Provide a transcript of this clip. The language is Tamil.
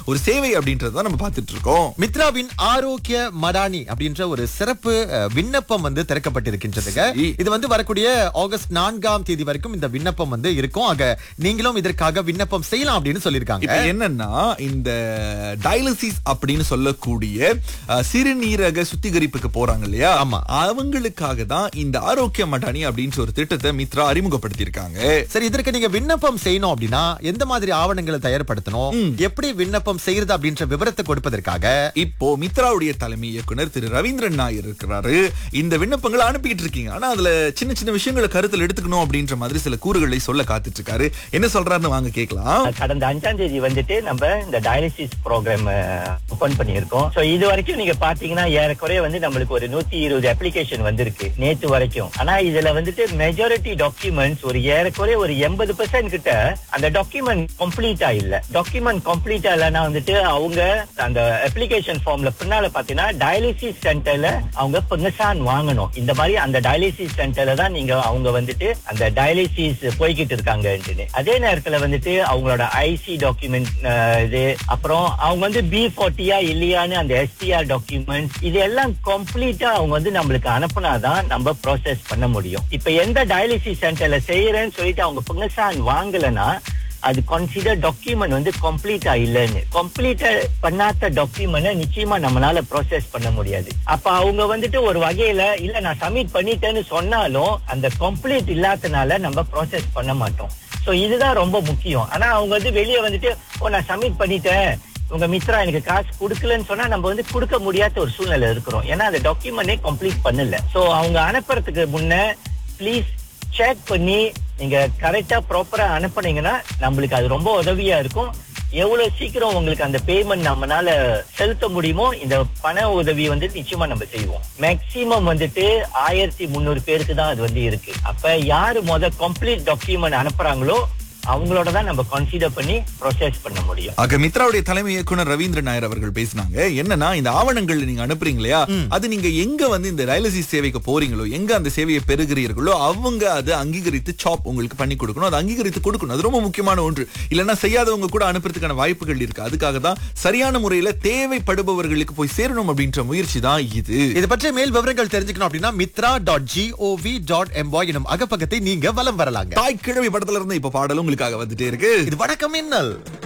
ஒரு சேவை அப்படின்றத நம்ம பார்த்துட்டு இருக்கோம் மித்ராவின் ஆரோக்கிய மடானி அப்படின்ற ஒரு சிறப்பு அஹ், விண்ணப்பம் வந்து திறக்கப்பட்டிருக்கின்றதுங்க சரி. இது வந்து வரக்கூடிய ஆகஸ்ட் நான்காம் தேதி வரைக்கும் இந்த விண்ணப்பம் வந்து இருக்கும் ஆக நீங்களும் இதற்காக விண்ணப்பம் செய்யலாம் அப்படின்னு சொல்லியிருக்காங்க இப்ப என்னன்னா இந்த டயாலிசிஸ் அப்படின்னு சொல்லக்கூடிய அஹ், சிறுநீரக சுத்திகரிப்புக்கு போறாங்க இல்லையா ஆமா. அவங்களுக்காக தான் இந்த ஆரோக்கிய மடானி அப்படின்ற ஒரு திட்டத்தை மித்ரா அறிமுகப்படுத்தியிருக்காங்க சரி இதற்கு நீங்க விண்ணப்பம் செய்யணும் அப்படின்னா எந்த மாதிரி ஆவணங்களை தயார்படுத்தணும் எப்படி விண்ணப்பம் செய்யறது அப்படின்ற விவரத்தை கொடுப்பதற்காக இப்போ மித்ராவுடைய தலைமை இயக்குனர் திரு ரவீந்திரன் நாயர் இருக்கிறாரு இந்த விண்ணப்பங்களை அனுப்பிட்டு இருக்கீங்க ஆனா அதுல சின்ன சின்ன விஷயங்களை கருத்தில் எடுத்துக்கணும் அப்படின்ற மாதிரி சில கூறுகளை சொல்ல காத்துட்டு இருக்காரு என்ன சொல்றாருன்னு வாங்க கேட்கலாம் கடந்த அஞ்சாம் தேதி வந்துட்டு நம்ம இந்த டயாலிசிஸ் ப்ரோக்ராம் ஓபன் பண்ணியிருக்கோம் சோ இது வரைக்கும் நீங்க பாத்தீங்கன்னா ஏறக்குறைய வந்து நம்மளுக்கு ஒரு நூத்தி இருபது அப்ளிகேஷன் வந்திருக்கு நேத்து வரைக்கும் ஆனா இதுல வந்துட்டு மெஜாரிட்டி டாக்குமெண்ட்ஸ் ஒரு ஏறக்குறைய ஒரு எண்பது பெர்சன்ட் கிட்ட அந்த டாக்குமெண்ட் கம்ப்ளீட்டா இல்ல டாக்குமெண்ட் கம்ப்ளீட்டா இல்லைன்னா வந்துட்டு அவங்க அந்த அப்ளிகேஷன் ஃபார்ம்ல பின்னால பாத்தீங்கன்னா டயாலிசிஸ் சென்டர்ல அவங்க பெங்கசான் வாங்கணும் இந்த மாதிரி அந்த டயாலிசிஸ் சென்டர்ல தான் நீங்க அவங்க வந்துட்டு அந்த டயாலிசிஸ் போய்கிட்டு இருக்காங்கன்னு அதே நேரத்துல வந்துட்டு அவங்களோட ஐசி டாக்குமெண்ட் இது அப்புறம் அவங்க வந்து பி ஃபார்ட்டியா இல்லையான்னு அந்த எஸ்டிஆர் டாக்குமெண்ட் இது எல்லாம் கம்ப்ளீட்டா அவங்க வந்து நம்மளுக்கு அனுப்புனாதான் நம்ம ப்ராசஸ் பண்ண முடியும் இப்ப எந்த டயாலிசிஸ் சென்டர்ல செய்யறேன்னு சொல்லிட்டு அவங்க பெங்கசான் வாங்கலைன்னா அது கன்சிடர் டாக்குமெண்ட் வந்து கம்ப்ளீட்டா இல்லைன்னு கம்ப்ளீட்டா பண்ணாத டாக்குமெண்ட் நிச்சயமா நம்மளால ப்ராசஸ் பண்ண முடியாது அப்ப அவங்க வந்துட்டு ஒரு வகையில இல்ல நான் சப்மிட் பண்ணிட்டேன்னு சொன்னாலும் அந்த கம்ப்ளீட் இல்லாதனால நம்ம ப்ராசஸ் பண்ண மாட்டோம் சோ இதுதான் ரொம்ப முக்கியம் ஆனா அவங்க வந்து வெளியே வந்துட்டு ஓ நான் சப்மிட் பண்ணிட்டேன் உங்க மித்ரா எனக்கு காசு கொடுக்கலன்னு சொன்னா நம்ம வந்து கொடுக்க முடியாத ஒரு சூழ்நிலை இருக்கிறோம் ஏன்னா அந்த டாக்குமெண்டே கம்ப்ளீட் பண்ணல சோ அவங்க அனுப்புறதுக்கு முன்ன ப்ளீஸ் செக் பண்ணி நீங்க கரெக்டா ப்ராப்பரா அனுப்புனீங்கன்னா நம்மளுக்கு அது ரொம்ப உதவியா இருக்கும் எவ்வளவு சீக்கிரம் உங்களுக்கு அந்த பேமெண்ட் நம்மனால செலுத்த முடியுமோ இந்த பண உதவி வந்து நிச்சயமா நம்ம செய்வோம் மேக்சிமம் வந்துட்டு ஆயிரத்தி முந்நூறு பேருக்கு தான் அது வந்து இருக்கு அப்ப யாரு முத கம்ப்ளீட் டாக்குமெண்ட் அனுப்புறாங்களோ அவங்களோட தான் நம்ம கன்சிடர் பண்ணி ப்ரொசஸ் பண்ண முடியும் ஆக மித்ராவுடைய தலைமை இயக்குனர் ரவீந்திரன் நாயர் அவர்கள் பேசினாங்க என்னன்னா இந்த ஆவணங்கள் நீங்க அனுப்புறீங்க இல்லையா அது நீங்க எங்க வந்து இந்த டயாலிசிஸ் சேவைக்கு போறீங்களோ எங்க அந்த சேவையை பெறுகிறீர்களோ அவங்க அதை அங்கீகரித்து சாப் உங்களுக்கு பண்ணி கொடுக்கணும் அதை அங்கீகரித்து கொடுக்கணும் அது ரொம்ப முக்கியமான ஒன்று இல்லைன்னா செய்யாதவங்க கூட அனுப்புறதுக்கான வாய்ப்புகள் இருக்கு அதுக்காக தான் சரியான முறையில தேவைப்படுபவர்களுக்கு போய் சேரணும் அப்படின்ற முயற்சி தான் இது இது பற்றிய மேல் விவரங்கள் தெரிஞ்சுக்கணும் அப்படின்னா மித்ரா டாட் ஜிஓவி டாட் எம்பாய் எனும் அகப்பக்கத்தை நீங்க வலம் வரலாங்க தாய் கிழவி படத்துல இருந்து இப்ப பாடலும் உங்களுக்காக வந்துட்டே இருக்கு இது வணக்கம் மின்னல்